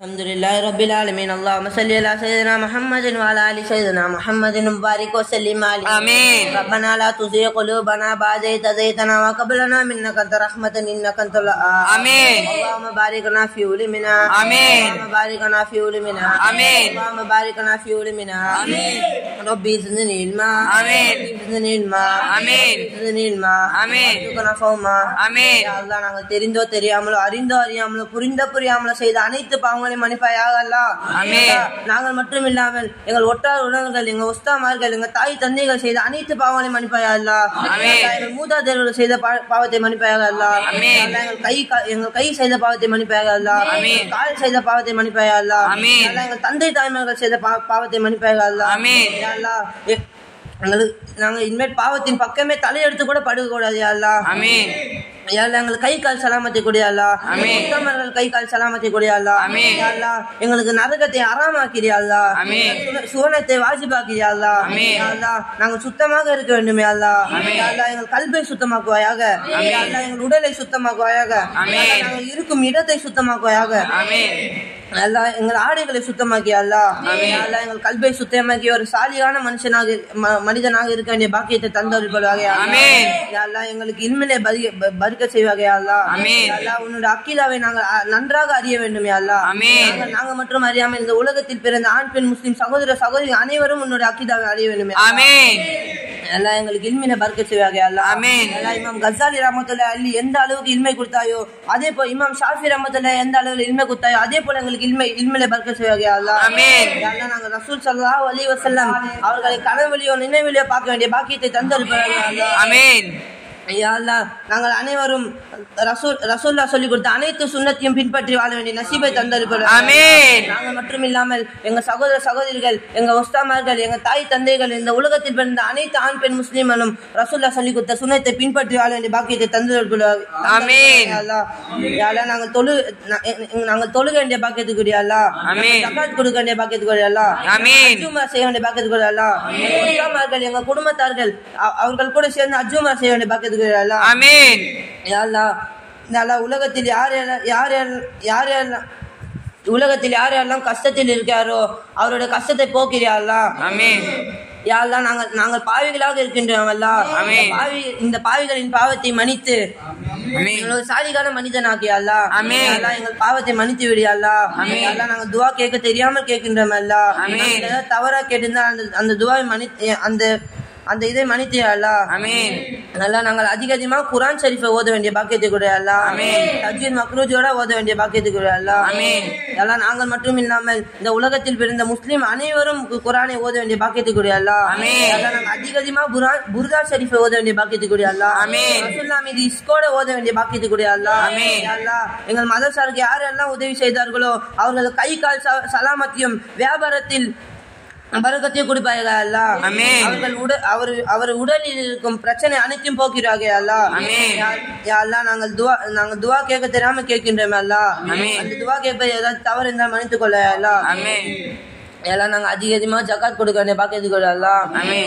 الحمد لله رب العالمين اللهم صل على سيدنا محمد وعلى ال سيدنا محمد وبارك وسلم عليه آمين. ربنا لا تزغ قلوبنا بعد إذ هديتنا وهب لنا منك أنت رحمة إنك أنت الوهاب آمين. اللهم بارك لنا في علمنا آمين. اللهم بارك لنا في علمنا آمين. اللهم بارك لنا في علمنا آمين. ربي زدني علما آمين. ربي زدني علما آمين. ربي زدني علما آمين. وارزقنا فهما آمين. யா அல்லாஹ் நாங்கள் தெரிந்தோ தெரியாமலோ அறிந்தோ அறியாமலோ புரிந்தோ புரியாமலோ செய்த அனைத்து பாவங்களையும் மன்னிப்பாயாக அல்லாஹ் ஆமென். யா, நாங்கள் மட்டும் இல்லாமல் எங்கள் ஒட்டார் உணவுகள் எங்கள் உஸ்தாமார்கள் எங்கள் தாய் தந்தைகள் செய்த அனைத்து பாவங்களையும் மன்னிப்பாயா அல்லா ஆமென். எங்கள் மூதாதையர்கள் செய்த பா- பாவத்தை மன்னிப்பாயாக அல்லா ஆமென். யா அல்லாஹ், எங்கள் கை கா- எங்கள் கை செய்த பாவத்தை மன்னிப்பாயாக அல்லா ஆமென். எங்கள் கால் செய்த பாவத்தை மன்னிப்பாயா அல்லா ஆமென். யா அல்லாஹ், எங்கள் தந்தை தாய்மார்கள் செய்த பா- பாவத்தை மன்னிப்பாயாக அல்லா ஆமென். யா அல்லாஹ், எ- எங்களுக்கு நாங்க இனிமேல் பாவத்தின் பக்கமே தலையெடுத்து கூட படுக்க கூடாது யா அல்லாஹ் ஆமீன் யாழ்லா எங்களுக்கு கை கால் சலாமத்தை கொடியாளா ஆமென். உத்தமர்கள் கை கால் சலாமத்தை கொடியாளா ஆமென். யாழ்லா எங்களுக்கு நரகத்தை அறாமாக்கிறியாளா ஆமென். சுவனத்தை வாஜிபாக்கிறியாளா ஆமென். யாழ்லா நாங்கள் சுத்தமாக இருக்க வேண்டுமே அல்லா ஆமென். யாழ்லா எங்கள் கல்வை சுத்தமாக்குவாயாக யாழ்லா எங்கள் உடலை சுத்தமாக்குவாயாக ஆமென். யாழ்லா, நாங்கள் இருக்கும் இடத்தை சுத்தமாக்குவாயாக ஆமீன் அல்லா எங்கள் ஆடைகளை சுத்தமாக்கி அல்லா ஆமென். அல்லா எங்கள் கல்வை சுத்தமாக்கி ஒரு சாலியான மனுஷனாக ம- மனிதனாக இருக்க வேண்டிய பாக்கியத்தை தந்தவர்களாக ஆமென். அல்லா எங்களுக்கு இன்மையிலே பருக்க செய்வாக அல்லா ஆமென். அல்லா உன்னோட அக்கீதாவை நாங்கள் அ- நன்றாக அறிய வேண்டும் அல்லா ஆமென். நாங்கள் நாங்கள் மட்டும் அறியாமல் இந்த உலகத்தில் பிறந்த ஆண் பெண் முஸ்லிம் சகோதர சகோதரி அனைவரும் உன்னோட அக்கீதாவை அறிய வேண்டும் ஆமீன் அல்லா எங்களுக்கு இல்மின பறக்க செய்வாக அல்லா ஆமென். அல்லா இமாம் கசாலி ரஹமத்துல்லா அள்ளி எந்த அளவுக்கு இல்மை கொடுத்தாயோ அதே போல இமாம் ஷாஃபி ரஹமத்துல்லா எந்த அளவுல இல்மை கொடுத்தாயோ அதே போல எங்களுக்கு இல்மை இல்மில பறக்க செய்வாக அல்லா ஆமென். யா அல்லாஹ், நாங்க ரசூல் ஸல்லல்லாஹு அலைஹி வஸல்லம் அவர்களை கனவெளியோ நினைவிலையோ பார்க்க வேண்டிய பாக்கியத்தை தந்திருப்பாங்க அல்லா ஆமீன் யா அல்லாஹ், நாங்கள் அனைவரும் ரசூல் ரசூல்லா சொல்லி கொடுத்த அனைத்து சுன்னத்தையும் பின்பற்றி வாழ வேண்டிய நசீபை தந்திருப்பாங்க ஆமீன் நாங்கள் மட்டும் இல்லாமல் எங்க சகோதர சகோதரிகள் எங்க ஒஸ்தாமார்கள் எங்க தாய் தந்தைகள் இந்த உலகத்தில் பிறந்த அனைத்து ஆண் பெண் முஸ்லிம்களும் ரசூல்லா சொல்லி கொடுத்த சுனத்தை பின்பற்றி வாழ வேண்டிய பாக்கியத்தை தந்து ஆமீன். நாங்கள் தொழு நா- எ- எ- நாங்கள் தொழுக வேண்டிய பாக்கியத்துக்குரிய அல்லா ஆமீன். ஜகாத் கொடுக்க வேண்டிய பாக்கியத்துக்குரிய அல்லா ஆமீன். அஜுமா செய்ய வேண்டிய பாக்கியத்துக்குரிய அல்லா எங்க ஒஸ்தாமார்கள் எங்க குடும்பத்தார்கள் அ- அவர்கள் கூட சேர்ந்து அஜுமா செய்ய வேண்டிய பாக்கியத்துக்குரிய அல்லா ஆமீன் யா அல்லாஹ், யா அல்லாஹ், உலகத்தில் யார் யார் யார் யார் யார் யாரெல்லாம் உலகத்தில் யார் யாரெல்லாம் கஷ்டத்தில் இருக்காரோ அவருடைய கஷ்டத்தை போக்கிறியாள்லா ஆமீன் யாரெல்லாம் நாங்கள் நாங்கள் பாவிகளாக இருக்கின்றோம்ல ஆமென். பாவி இந்த பாவிகளின் பாவத்தை மன்னித்து ஆமீன் எங்களை ஒரு சாலிகான மனிதனாக்கியாள்லா ஆமென். யாழ்லா, எங்கள் பாவத்தை மன்னித்து விடியாள்லா ஆமென். யாழ்லா, நாங்கள் துவா கேட்க தெரியாமல் கேட்கின்றோமல்ல ஆமென். நாங்கள் ஏதாவது தவறா கேட்டிருந்தா அந்த அந்த துவாவை மன்னி அந்த அந்த இதை மன்னித்தியாள்லா ஆமீன் நல்லா நாங்கள் அதிக அதிகமாக குரான் ஷரீஃபை ஓத வேண்டிய பாக்கியத்தை கூட அல்லா ஆமென். தஜ்வீத் மக்ரூஜோட ஓத வேண்டிய பாக்கியத்தை கூட அல்லா ஆமென். எல்லாம் நாங்கள் மட்டும் இல்லாமல் இந்த உலகத்தில் பிறந்த முஸ்லிம் அனைவரும் கு- குரானை ஓத வேண்டிய பாக்கியத்தை கூட அல்லா ஆமென். எல்லாம் நாங்கள் அதிக அதிகமாக புரான் புர்தா ஷரீஃபை ஓத வேண்டிய பாக்கியத்தை கூட அல்லா ஆமென். ரசூல்லா மீது இஸ்கோட ஓத வேண்டிய பாக்கியத்தை கூட அல்லா ஆமென். அல்லா எங்கள் மதசாருக்கு யாரெல்லாம் உதவி செய்தார்களோ அவர்கள் கை கால் ச- சலாமத்தையும் வியாபாரத்தில் பரக்கத்தையும் கொடுப்பாங்க அல்லா ஆமென். அவர்கள் உட அவர் அவர் உடலில் இருக்கும் பிரச்சனை அனைத்தையும் போக்கிறாங்க அல்லா ஆமென். யா- யா அல்லாஹ், நாங்கள் துவா நாங்கள் துவா கேட்க தெரியாம கேட்கின்றோம் அல்லா ஆமென். அந்த துவா கேட்ப ஏதாவது தவறு இருந்தால் மன்னித்துக் கொள்ள அல்லா ஆமீன் எல்லாம் நாங்க அதிக அதிகமா ஜக்காத் கொடுக்க வேண்டிய பாக்கியத்துக்கு கொள்ள அல்லா ஆமீன்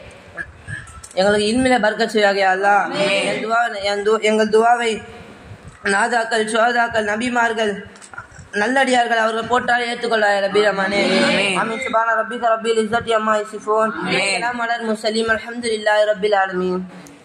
எங்களுக்கு இன்மையில பர்க்கத் செய்வாங்க அல்லா என் துவா என் து- எங்கள் துவாவை நாதாக்கள் சோதாக்கள் நபிமார்கள் நல்லடியார்கள் அவர்கள் போட்டால் ஏற்றுக்கொள்ள ரபி ரமானே அமீன் சுபான ரப்பிக ரப்பில் இஸ்ஸத்தி அம்மா இசிஃபோன் ஆமீன். சலாம் அலல் முஸ்லிம் அல்ஹம்துலில்லாஹி ரப்பில் ஆலமீன்